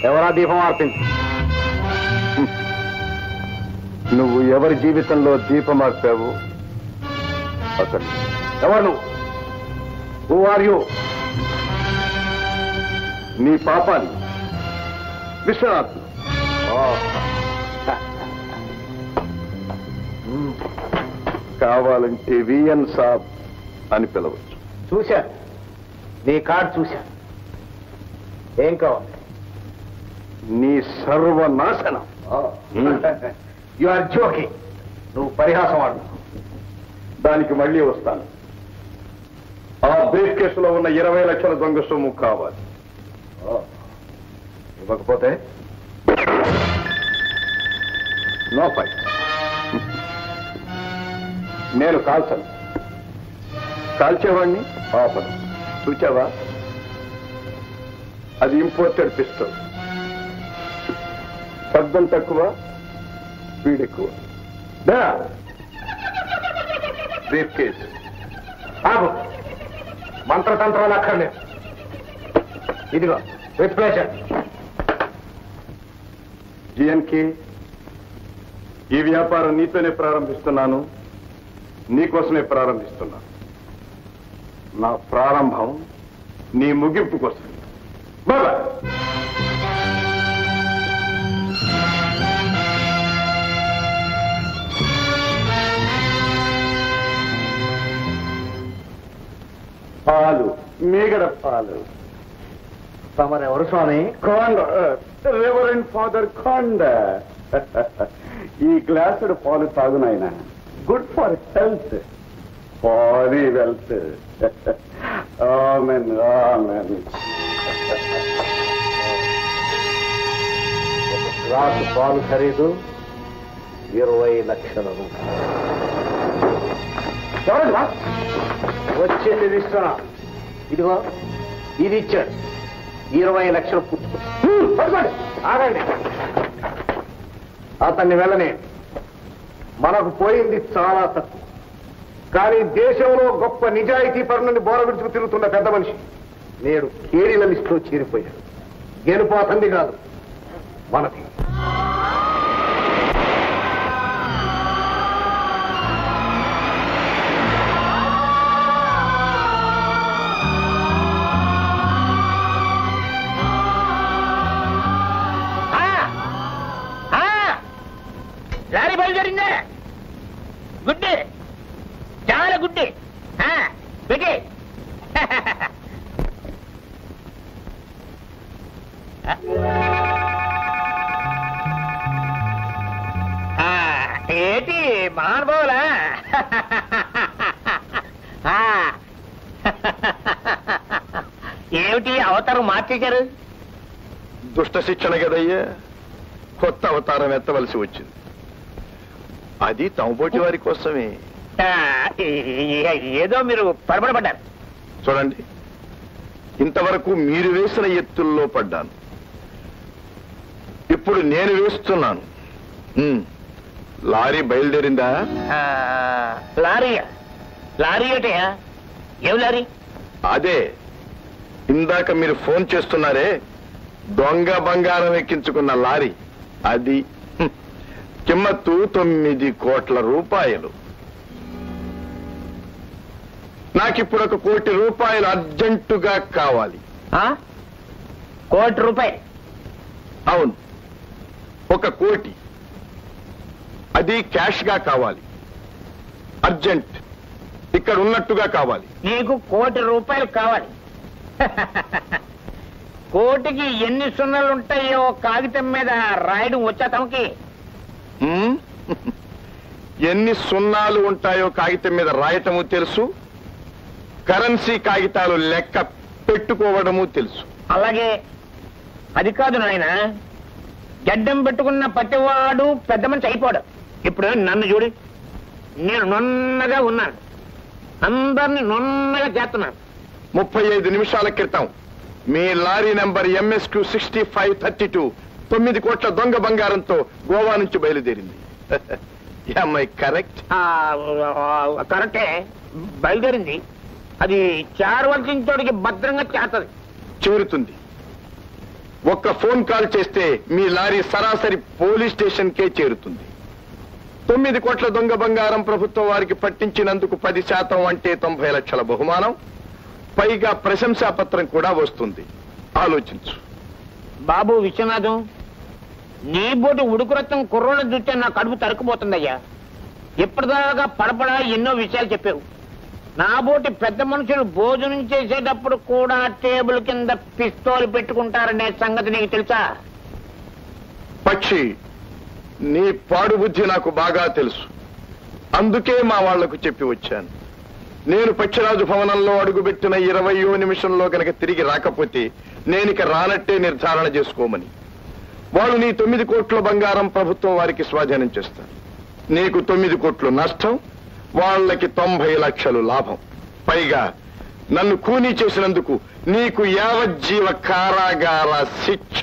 ఎవరా దీపం ఆర్పింది నువ్వు ఎవరి జీవితంలో దీపం ఆర్పావు అతను ఎవరు నువ్వు హూ ఆర్ యూ నీ పాపాన్ని విశ్వనాథ్ కావాలంటే విఎన్ సాబ్ అని పిలవచ్చు చూశాను నీ కార్డు చూశాను ఏం కావాలి నీ సర్వనాశనం యు ఆర్ జోకింగ్ నువ్వు పరిహాసం ఆడు దానికి మళ్ళీ వస్తాను ఆ బ్రీఫ్ కేసులో ఉన్న ఇరవై లక్షల దొంగ సొమ్ము కావాలి ఇవ్వకపోతే నో ఫైట్ నేను కాల్చను కాల్చేవాడిని ఆపను చూచావా అది ఇంపోర్టెడ్ పిస్టల్ శబ్దం తక్కువ స్పీడ్ ఎక్కువ బ్రీఫ్ కేసు ఆగు మంత్రతంత్రాలు అక్కర్లేదు ఇదిగో విత్ ప్లేజర్ జిఎన్కి ఈ వ్యాపారం నీతోనే ప్రారంభిస్తున్నాను నీకోసమే ప్రారంభిస్తున్నాను నా ప్రారంభం నీ ముగింపు కోసం బాబా పాలు మీగడ పాలు తమరెవరు స్వామి కొండ రెవరెంట్ ఫాదర్ కొండ ఈ గ్లాసుడు పాలు తాగునాయన గుడ్ ఫర్ హెల్త్ ఫారీ వెల్త్ ఆమెన్ ఆమెన్ గ్లాసు పాలు ఖరీదు ఇరవై లక్షల రూపాయలు ఎవరండి బా? వచ్చింది ఇది ఇస్తున్నా ఇదిగో ఇది ఇచ్చాడు ఇరవై లక్షలు పుచ్చుకో హ్మ్, పట్టుకోండి ఆగండి అతన్ని వెళ్ళని మనకు పోయింది చాలా తక్కువ కానీ దేశంలో గొప్ప నిజాయితీ పరులని బోరవిడుచుకు తిరుగుతున్న పెద్ద మనిషి నేడు కేరీల లిస్టులో చేరిపోయాడు గెలుపు అతంది కాదు మనది లారీ బయలుదేరిందే గుడ్డి చాలా గుడ్డి ఆ, పెట్టి ఆ, ఏంటి మహానుభావులా ఆ. ఏమిటి అవతారం మార్చేశారు దుష్ట శిక్షణ కదయ్యా కొత్త అవతారం ఎత్తవలసి వచ్చింది అది తమపోటి వారి కోసమే ఆ, ఏ- ఏ- ఏదో మీరు పడబడబడ్డారు చూడండి ఇంతవరకు మీరు వేసిన ఎత్తుల్లో పడ్డాను ఇప్పుడు నేను వేస్తున్నాను ఉమ్. లారీ బయలుదేరిందా ఆ, లారీ లారీ ఏటయా ఏం లారీ అదే ఇందాక మీరు ఫోన్ చేస్తున్నారే దొంగ బంగారం ఎక్కించుకున్న లారీ అది హ్మ్. కిమ్మత్తు తొమ్మిది కోట్ల రూపాయలు నాకిప్పుడు ఒక కోటి రూపాయలు అర్జెంటుగా కావాలి ఆ? కోటి రూపాయలు అవును ఒక కోటి అది క్యాష్ గా కావాలి అర్జెంట్ ఇక్కడ ఉన్నట్టుగా కావాలి నీకు కోటి రూపాయలు కావాలి కోటికి ఎన్ని సున్నలు ఉంటాయో కాగితం మీద రాయడం వచ్చా తమకి హ్మ్? ఎన్ని సున్నాలు ఉంటాయో కాగితం మీద రాయటము తెలుసు కరెన్సీ కాగితాలు లెక్క పెట్టుకోవడము తెలుసు అలాగే అది కాదు నాయన గడ్డం పెట్టుకున్న ప్రతివాడు పెద్ద మనిషి అయిపోడు ఇప్పుడు నన్ను చూడు నేను నున్నగా ఉన్నాను అందరిని నున్నగా చేస్తున్నాను ముప్పై ఐదు నిమిషాల క్రితం మీ lorry number MSQ sixty five thirty two తొమ్మిది కోట్ల దొంగ బంగారంతో గోవా నుంచి బయలుదేరింది అమ్మాయి కరెక్ట్ ఆ, ఆ, కరెక్టే బయలుదేరింది అది చేరవలసిన చోటికి భద్రంగా చేస్తుంది చేరుతుంది ఒక్క ఫోన్ కాల్ చేస్తే మీ లారీ సరాసరి పోలీస్ స్టేషన్కే చేరుతుంది తొమ్మిది కోట్ల దొంగ బంగారం ప్రభుత్వం వారికి పట్టించినందుకు పది శాతం అంటే తొంభై లక్షల బహుమానం పైగా ప్రశంసా పత్రం కూడా వస్తుంది ఆలోచించు బాబు విశ్వనాథం నీ బోటి ఉడుకు రక్తం కుర్రోళ్ళ చూస్తే నా కడుపు తరుకుపోతుందయ్యా ఇప్పటిదాకా పడపడా ఎన్నో విషయాలు చెప్పావు నా బోటి పెద్ద మనుషులు భోజనం చేసేటప్పుడు కూడా టేబుల్ కింద పిస్తోలు పెట్టుకుంటారనే సంగతి నీకు తెలుసా పక్షి నీ పాడు బుద్ధి నాకు బాగా తెలుసు అందుకే మా వాళ్లకు చెప్పి వచ్చాను నేను పక్షిరాజు భవనంలో అడుగుపెట్టిన ఇరవయో నిమిషంలో గనక తిరిగి రాకపోతే నేనిక రానట్టే నిర్ధారణ చేసుకోమని వాళ్ళు నీ తొమ్మిది కోట్ల బంగారం ప్రభుత్వం వారికి స్వాధీనం చేస్తారు నీకు తొమ్మిది కోట్లు నష్టం వాళ్ళకి తొంభై లక్షలు లాభం పైగా నన్ను కూనీ చేసినందుకు నీకు యావజ్జీవ కారాగార శిక్ష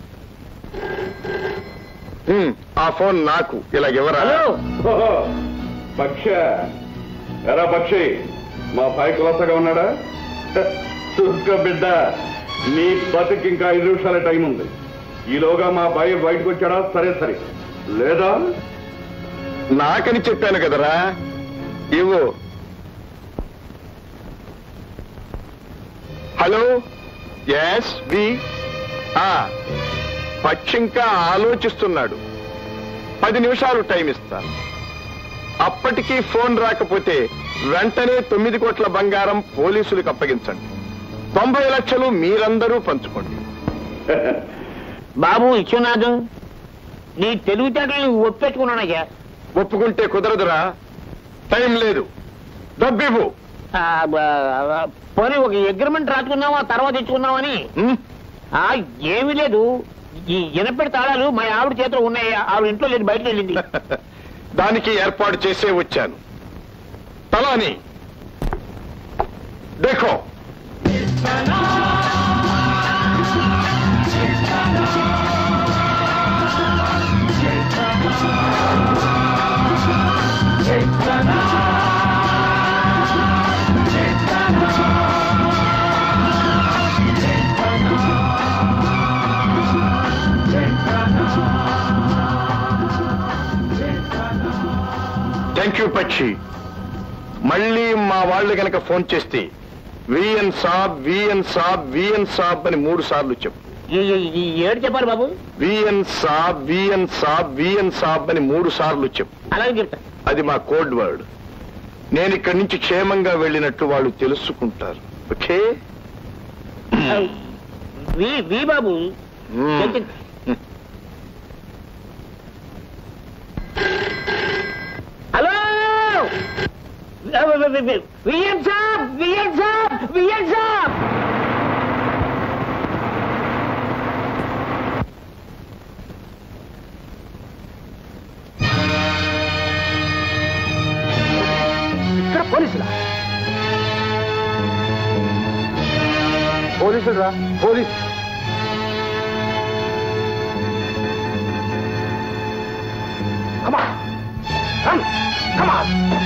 హ్మ్, ఆ ఫోన్ నాకు ఇలాగెవరా హలో ఓహో, పక్ష ఎరా పక్షి మా పై కులసగా ఉన్నాడా హ, చూసుకో బిడ్డ నీ బతికి ఇంకా ఐదు నిమిషాల టైం ఉంది ఈలోగా మా బాయ్ బయటకు వచ్చాడా సరే సరే లేదా నాకని చెప్పాను కదరా ఇవ్వు హలో ఎస్ వి పక్షింకా ఆలోచిస్తున్నాడు పది నిమిషాలు టైం ఇస్తాను అప్పటికీ ఫోన్ రాకపోతే వెంటనే తొమ్మిది కోట్ల బంగారం పోలీసులకు అప్పగించండి తొంభై లక్షలు మీరందరూ పంచుకోండి బాబు విశ్వనాథం నీ తెలివితేటలు ఒప్పెట్టుకున్నానయ్యా ఒప్పుకుంటే కుదరదురా టైం లేదు డబ్బివ్వు ఆ, బ- పోనీ ఒక అగ్రిమెంట్ రాసుకున్నావా తర్వాత ఇచ్చుకున్నావని హ్మ్? ఆ ఏమీ లేదు ఈ ఇనపెడి తాళాలు మా ఆవిడ చేతిలో ఉన్నాయి ఆవిడ ఇంట్లో లేదు బయట వెళ్ళింది దానికి ఏర్పాటు చేసే వచ్చాను తలాని దేఖో థ్యాంక్ యూ పక్షి మళ్ళీ మా వాళ్ళు గనక ఫోన్ చేస్తే విఎన్ సాబ్ విఎన్ సాబ్ విఎన్ సాబ్ అని మూడు సార్లు చెప్పు ఈ- ఈ- ఈ ఏడు చెప్పాలి బాబు విఎన్ సాబ్ విఎన్ సాబ్ విఎన్ సాబ్ అని మూడు సార్లు చెప్పు అలాగే చెప్తా అది మా కోడ్ వర్డ్ నేను ఇక్కడి నుంచి క్షేమంగా వెళ్ళినట్టు వాళ్ళు తెలుసుకుంటారు ఓకే వి వి బాబు మ్మ్. చెప్పింది. హలో విఎన్ సాబ్ విఎన్ సాబ్ విఎన్ సాబ్ ఇక్కడ పోలీసులా పోలీసులు రా పోలీస్ కమా కమ్ కమా